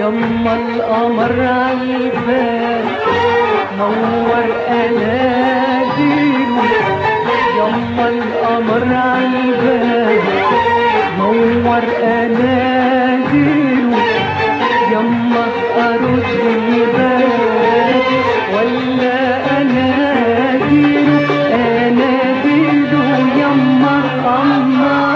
يما القمر عالبال نور اناديله يما القمر عالبال نور اناديله يما ارد البال ولا اناديله اناديله يما الله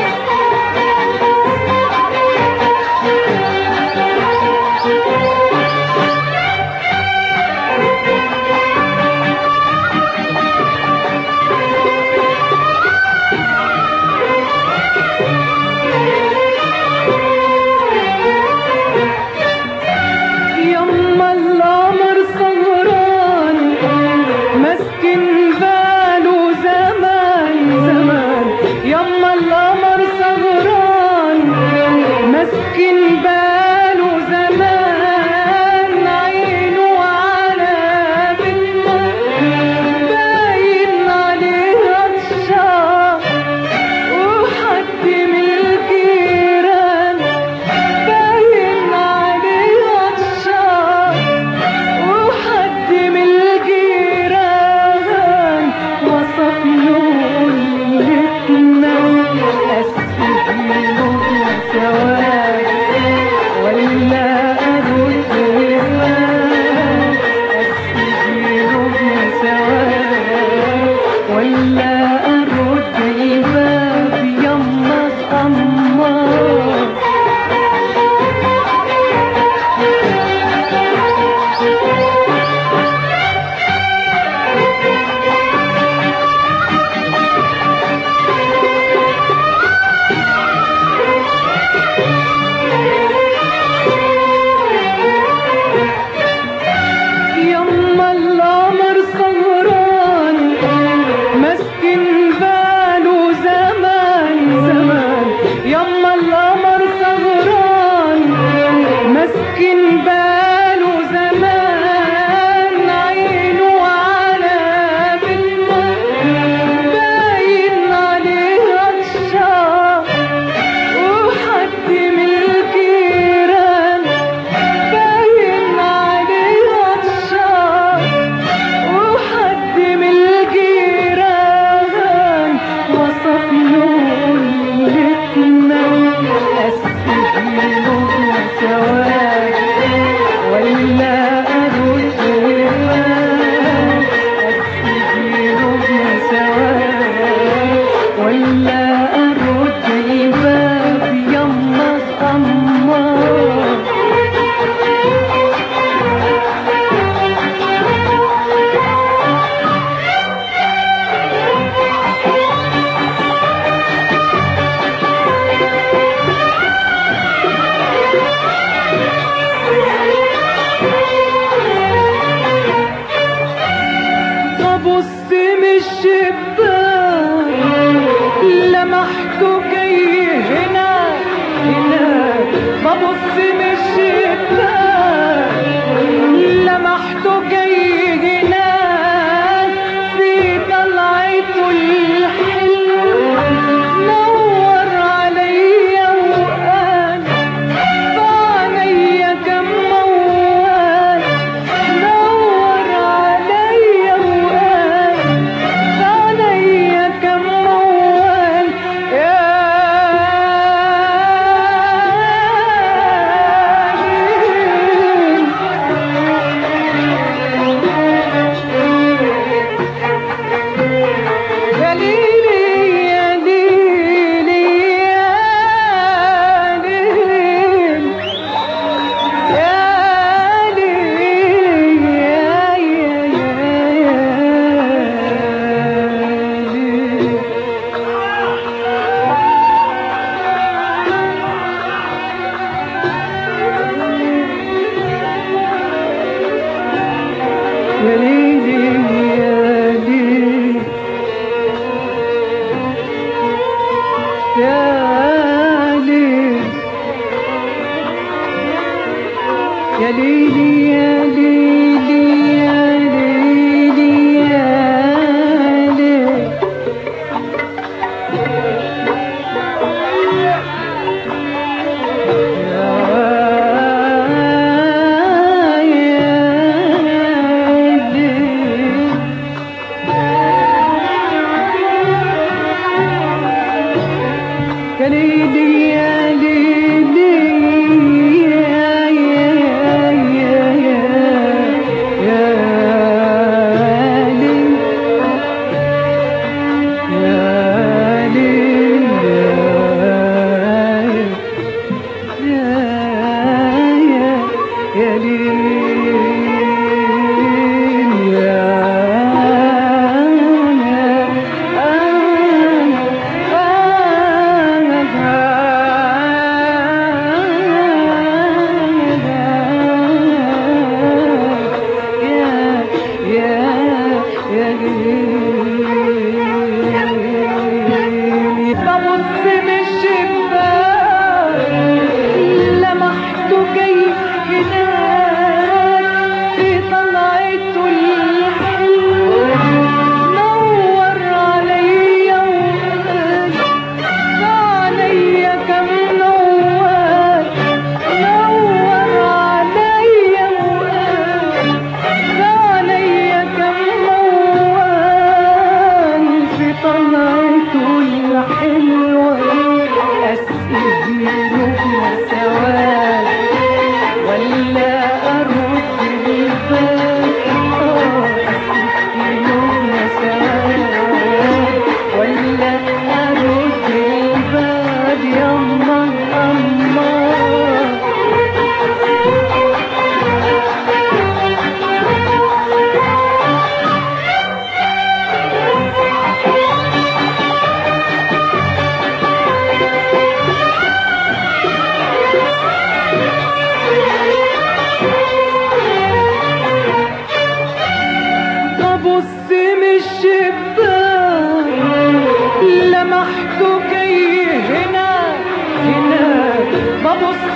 يما القمر سهران مسكن باله زمان زمان يما القمر سهران مسكن باله زمان عينه على بنته باين عليها الشعر وحد من الجيران باين عليها الشعر وحد من الجيران وصف له ليلتنا أسجله سواء ولا أرد الباب أسجله سواء ولا أرد الباب يما القمر يما القمر سهران مسكن باله زمان زمان يما القمر سهران مسكن باله زمان عينه على بنته باين عليها الشعر وحد من الجيران باين عليها الشعر وحد من الجيران وصف له ليلتنا أسجله سواء ولا أرد الباب أسجله سواء ولا أرد الباب يما القمر ببص من الشباك لمحته جاي هنا هنا ببص من الشباك لمحته جاي هنا في طلعته الحلوة نور عليا وقال فعليا كم موال نور عليا وقال فعليا كم موال يا يا ليلي يا ليلي يا ليل يا ليل يا يا يا يا ليل يا ليلي يا ليل يا ليل يا ليلي يا ليلي يا ليلي يا ليل يا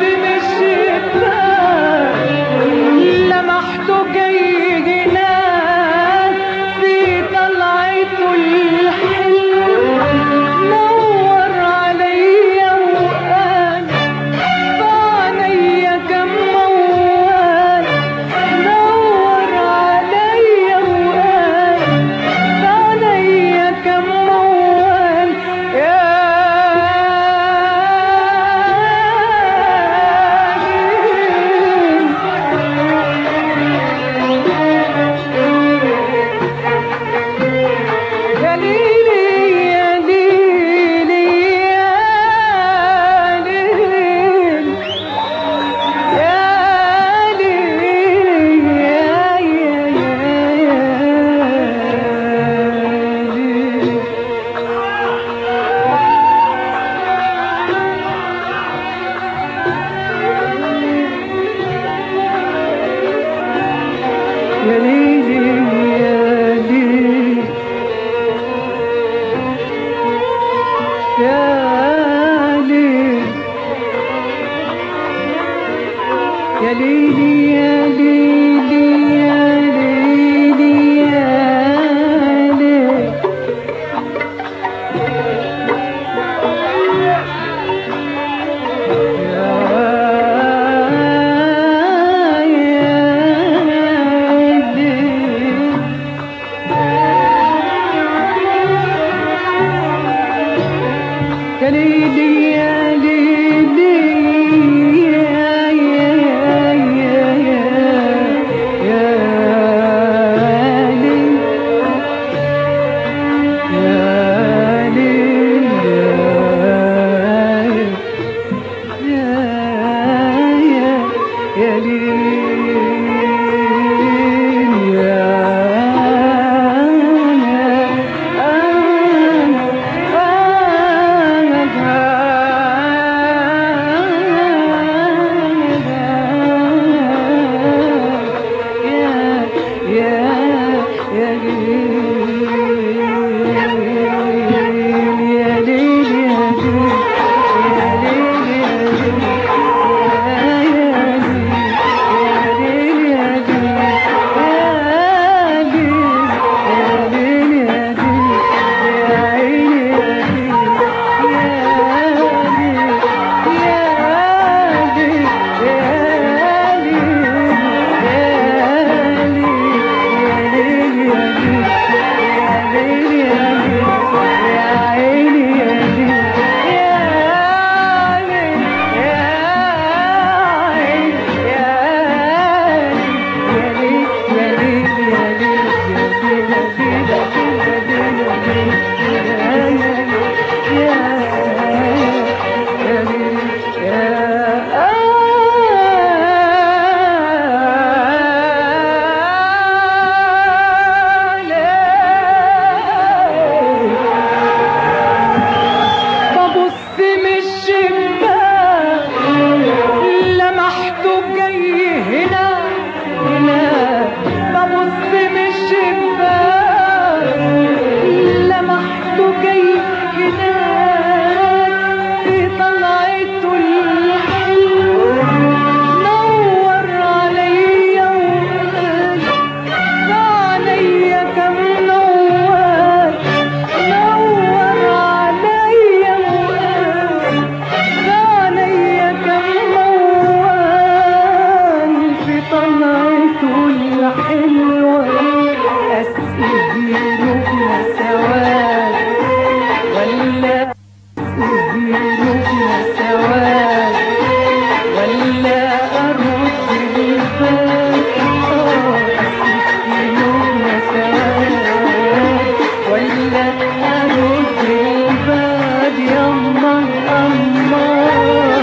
من الشباك لمحته جاي هناك في طلعته الحلوة نور عليا وقال فعليا كم موال نور عليا وقال فعليا كم موال يا يا ليلي يا ليلي يا ليل يا ليلي يا يا يا يا ليلي يا ليلي يا ليلي يا ليل يا ليلي يا ليلي يا ليلي يا ليل يا ليل يا ليلي يا ليلي يا يا يا يا يا يا ليل يا ليل يا يا يا ليل يا ببص من الشباك لمحته جاي هنا هنا ببص من الشباك لمحته جاي هنا في طلعته الحلوة نور عليا وقال عليا كم نور نور عليا وقال عليا كم موال في طلعته الحلوة أسئله سواد ولا أسئله سواد ولا أرد الباب أسئله سواد ولا أرد الباب يما الله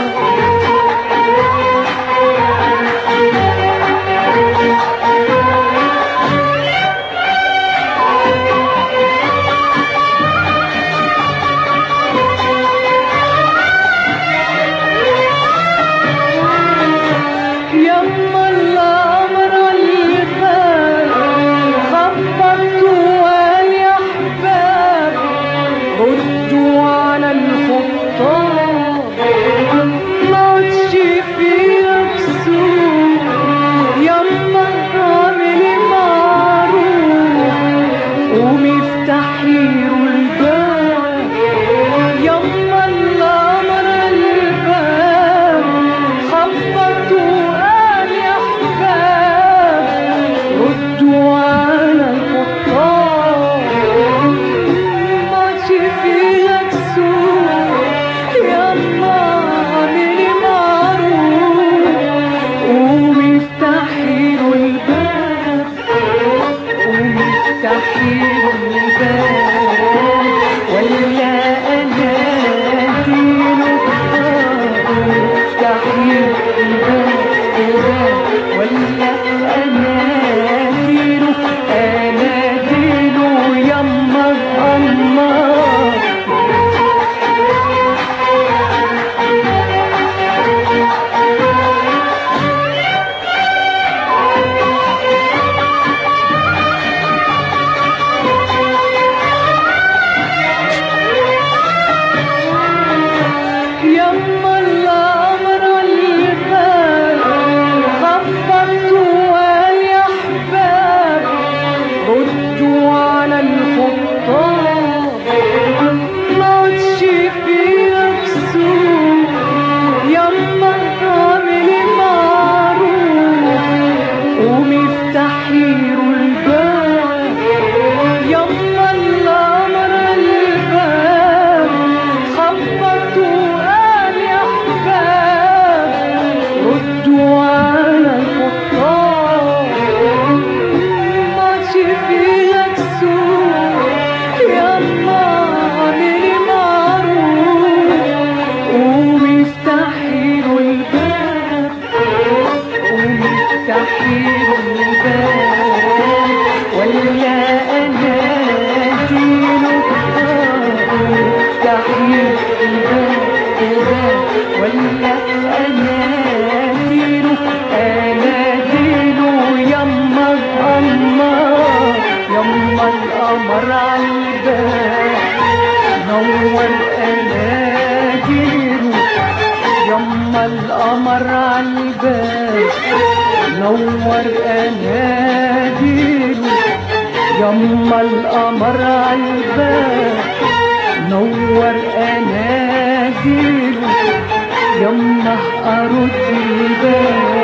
عالباب نور اناديله يما القمر عالباب نور اناديله يما ارد الباب